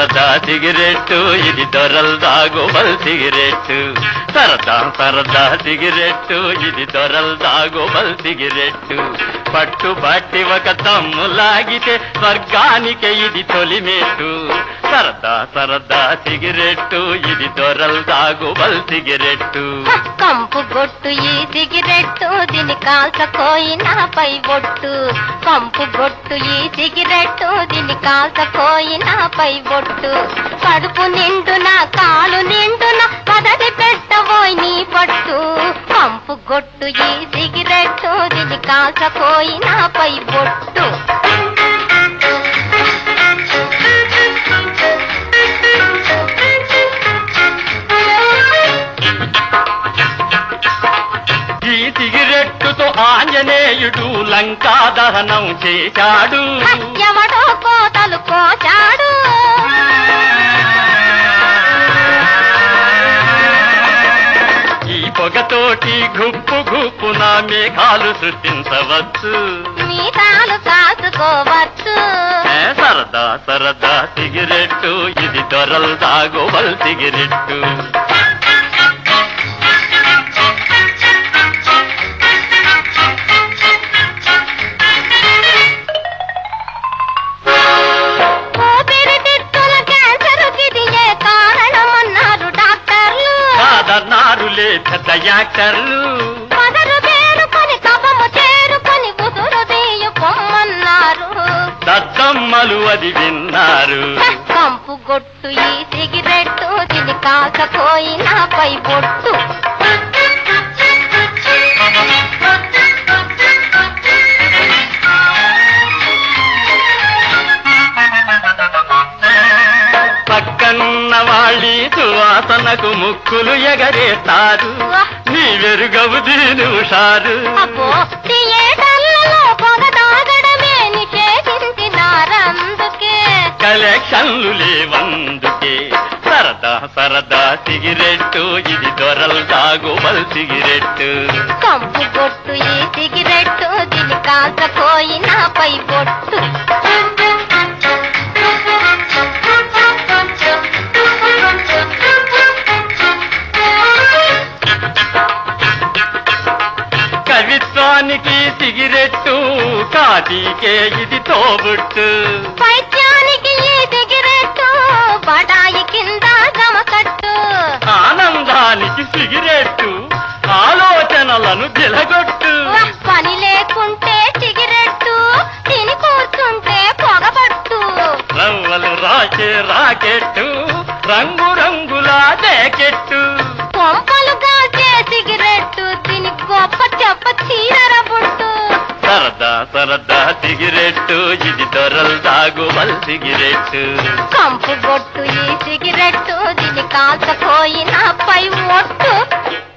సరదా సిగరెట్టు ఇది దొరల్ దాగోబల్ సిగరెట్టు సరదా సరదా సిగరెట్టు ఇది దొరల్ దాగోబల్ సిగరెట్టు పట్టు బట్టి ఒక తమ్ము లాగితే స్వర్గానికే ఇది తొలిమేటు సరదా సరదా సిగరెట్టు ఇది దొరల్ దాగోబల్ సిగరెట్టు హ, కంపు గొట్టు ఈ సిగరెట్టు దీని కాల్చకోయి నాపై బొట్టు కంపు గొట్టు ఈ సిగరెట్టు దీని కాల్చకోయి నాపై బొట్టు కడుపు నిండున కాలు నిండున పదది పెట్టబోయి నీ పట్టు కంపు గొట్టు ఈ సిగరెట్టు దీని కాల్చకోయి నాపై బొట్టు ఈ సిగరెట్టుతో ఆంజనేయుడు లంకా దహనం చేశాడు హ, ఎవడో కోతలు కోచాడు ఈ పొగతోటి గుప్పు గుప్పున మేఘాలు సృష్టించవచ్చు మీసాలు కాసుకోవచ్చు ఏ సరదా సరదా సిగరెట్టు ఇది దొరల్ దాగోవల్ సిగరెట్టు ఊపిరితిత్తుల క్యాన్సరుకి ఇది ఏ కారణమన్నారు డాక్టర్లు కాదన్నారులే పెద్ద యాక్టర్లు పదరు వేరుకొని కఫము చేరుకొని ఉదురు తీయు పొమ్మన్నారు దద్దమ్మలు అది విన్నారు హ, కంపు గొట్టు ఈ సిగరెట్టు తిని కాకపోయి నాపై బొట్టు పక్కనున్న వాళ్ళి సువాసనకు ముక్కులు ఎగరేస్తారు నీ వెరుగవు దీని హుషారు అబ్బో థియేటర్లలో పొగ తాగడమే నిషేధించినారందుకే కలెక్షన్లు లేవందుకే సరదా సరదా సిగరెట్టు ఇది దొరల్ దాగోబల్ సిగరెట్టు కంపు బొట్టు ఈ సిగరెట్టు దీని కాకపోయి నాపై బొట్టు కవిత్వానికి సిగరెట్టు కాటికే ఇది తోబుట్టు పైత్యానికి ఈ సిగరెట్టు బడాయి కింద గమకట్టు ఆనందానికి సిగరెట్టు ఆలోచనలను దిలగొట్టు వహ్, పని లేకుంటే సిగరెట్టు తిని కూర్చుంటే పొగబట్టు రవ్వలు రాసే రాకెట్టు రంగు రంగుల జాకెట్టు కొంపలు కాచే సిగరెట్టు తిని గొప్ప చెప్ప చీరర బుట్టు సరదా సరదా సిగరెట్టు ఇది దొరల్ దాగువల్ సిగరెట్టు కంపు గొట్టు ఈ సిగరెట్టు దీని కాల్చపోయి నాపై ఒట్టు